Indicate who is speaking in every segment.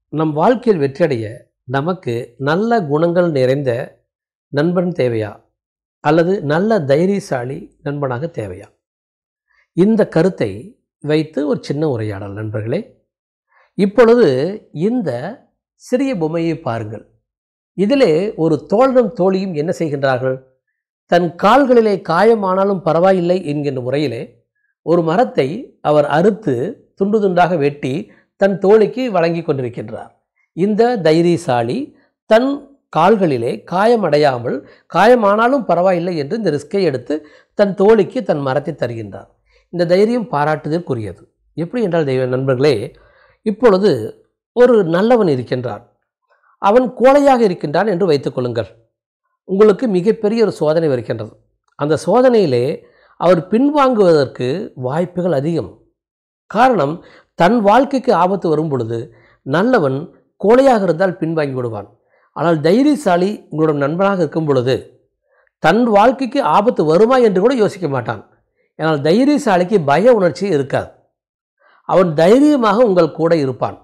Speaker 1: நம் வாழ்க்கையில் வெற்றியடைய நமக்கு நல்ல குணங்கள் நிறைந்த நண்பன் தேவையா அல்லது நல்ல தைரியசாலி நண்பனாக தேவையா இந்த கருத்தை வைத்து ஒரு சின்ன உரையாடல் நண்பர்களே இப்பொழுது இந்த சிறிய பொம்மையை பாருங்கள் இதிலே ஒரு தோழனும் தோழியும் என்ன செய்கின்றார்கள் தன் கால்களிலே காயமானாலும் பரவாயில்லை என்கின்ற முறையிலே ஒரு மரத்தை அவர் அறுத்து துண்டு துண்டாக வெட்டி தன் தோழிக்கு வழங்கி கொண்டிருக்கின்றார் இந்த தைரியசாலி தன் கால்களிலே காயமடையாமல் காயமானாலும் பரவாயில்லை என்று இந்த ரிஸ்கை எடுத்து தன் தோழிக்கு தன் மரத்தை தருகின்றார் இந்த தைரியம் பாராட்டுதற்குரியது எப்படி என்றால் தெய்வ நண்பர்களே இப்பொழுது ஒரு நல்லவன் இருக்கின்றான் அவன் கோழையாக இருக்கின்றான் என்று வைத்துக்கொள்ளுங்கள் உங்களுக்கு மிகப்பெரிய ஒரு சோதனை வருகின்றது அந்த சோதனையிலே அவர் பின்வாங்குவதற்கு வாய்ப்புகள் அதிகம் காரணம் தன் வாழ்க்கைக்கு ஆபத்து வரும் பொழுது நல்லவன் கோழையாக இருந்தால் பின்வாங்கி விடுவான் ஆனால் தைரியசாலி உங்களோட நண்பனாக இருக்கும் பொழுது தன் வாழ்க்கைக்கு ஆபத்து வருமா என்று கூட யோசிக்க மாட்டான் ஏனால் தைரியசாலிக்கு பய உணர்ச்சி இருக்காது அவன் தைரியமாக உங்கள் கூட இருப்பான்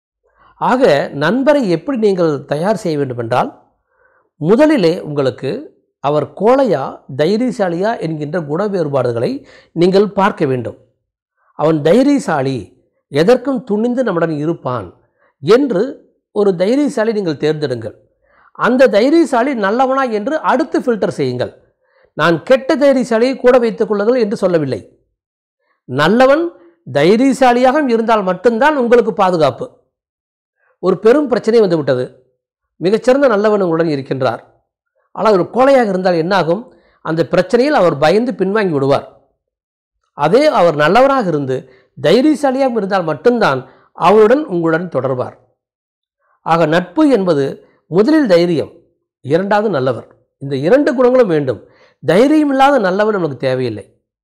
Speaker 1: ஆக நண்பரை எப்படி நீங்கள் தயார் செய்ய வேண்டும் என்றால் முதலிலே உங்களுக்கு அவர் கோழையா தைரியசாலியா என்கின்ற குண வேறுபாடுகளை நீங்கள் பார்க்க வேண்டும் அவன் தைரியசாலி எதற்கும் துணிந்து நம்முடன் இருப்பான் என்று ஒரு தைரியசாலி நீங்கள் தேர்ந்தெடுங்கள் அந்த தைரியசாலி நல்லவனா என்று அடுத்து ஃபில்டர் செய்யுங்கள் நான் கெட்ட தைரியசாலியை கூட வைத்துக் கொள்ளுங்கள் என்று சொல்லவில்லை நல்லவன் தைரியசாலியாக இருந்தால் மட்டும்தான் உங்களுக்கு பாதுகாப்பு ஒரு பெரும் பிரச்சனை வந்துவிட்டது மிகச்சிறந்த நல்லவன் உங்களுடன் இருக்கின்றார் ஆனால் ஒரு கோழையாக இருந்தால் என்னாகும் அந்த பிரச்சனையில் அவர் பயந்து பின்வாங்கி விடுவார் அதே அவர் நல்லவராக இருந்து தைரியசாலியாக இருந்தால் மட்டும்தான் அவருடன் உங்களுடன் தொடர்வார் ஆக நட்பு என்பது முதலில் தைரியம் இரண்டாவது நல்லவர் இந்த இரண்டு குணங்களும் வேண்டும் தைரியம் இல்லாத நல்லவன் நமக்கு தேவையில்லை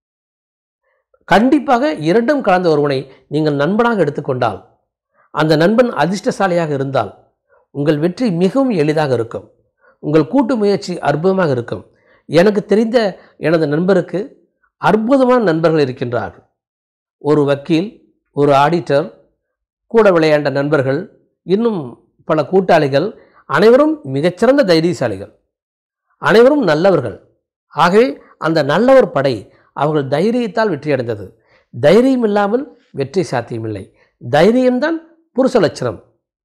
Speaker 1: கண்டிப்பாக இரண்டும் கலந்த ஒருவனை நீங்கள் நண்பனாக எடுத்துக்கொண்டால் அந்த நண்பன் அதிர்ஷ்டசாலியாக இருந்தால் உங்கள் வெற்றி மிகவும் எளிதாக இருக்கும் உங்கள் கூட்டு முயற்சி அற்புதமாக இருக்கும் எனக்கு தெரிந்த எனது நண்பருக்கு அற்புதமான நண்பர்கள் இருக்கின்றார்கள் ஒரு வக்கீல் ஒரு ஆடிட்டர் கூட விளையாண்ட நண்பர்கள் இன்னும் பல கூட்டாளிகள் அனைவரும் மிகச்சிறந்த தைரியசாலிகள் அனைவரும் நல்லவர்கள் ஆகவே அந்த நல்லவர் படை அவர்கள் தைரியத்தால் வெற்றியடைந்தது தைரியம் இல்லாமல் வெற்றி சாத்தியமில்லை தைரியம்தான் புருஷ லட்சணம்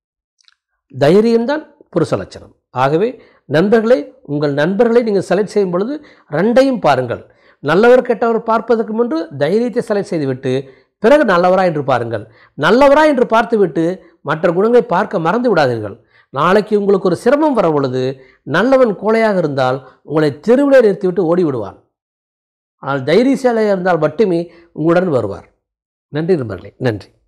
Speaker 1: தைரியம்தான் புருஷ லட்சணம் ஆகவே நண்பர்களே உங்கள் நண்பர்களை நீங்கள் செலக்ட் செய்யும் பொழுது ரெண்டையும் பாருங்கள் நல்லவர் கெட்டவர் பார்ப்பதற்கு முன்பு தைரியத்தை செலக்ட் செய்துவிட்டு பிறகு நல்லவரா என்று பாருங்கள் நல்லவரா என்று பார்த்துவிட்டு மற்ற குணங்களை பார்க்க மறந்து விடாதீர்கள் நாளைக்கு உங்களுக்கு ஒரு சிரமம் வர பொழுது நல்லவன் கோழையாக இருந்தால் உங்களை தெருவிலே நிறுத்திவிட்டு ஓடி விடுவான் ஆனால் தைரியசாலியாக இருந்தால் மட்டுமே உங்களுடன் வருவார் நன்றி நண்பர்களே நன்றி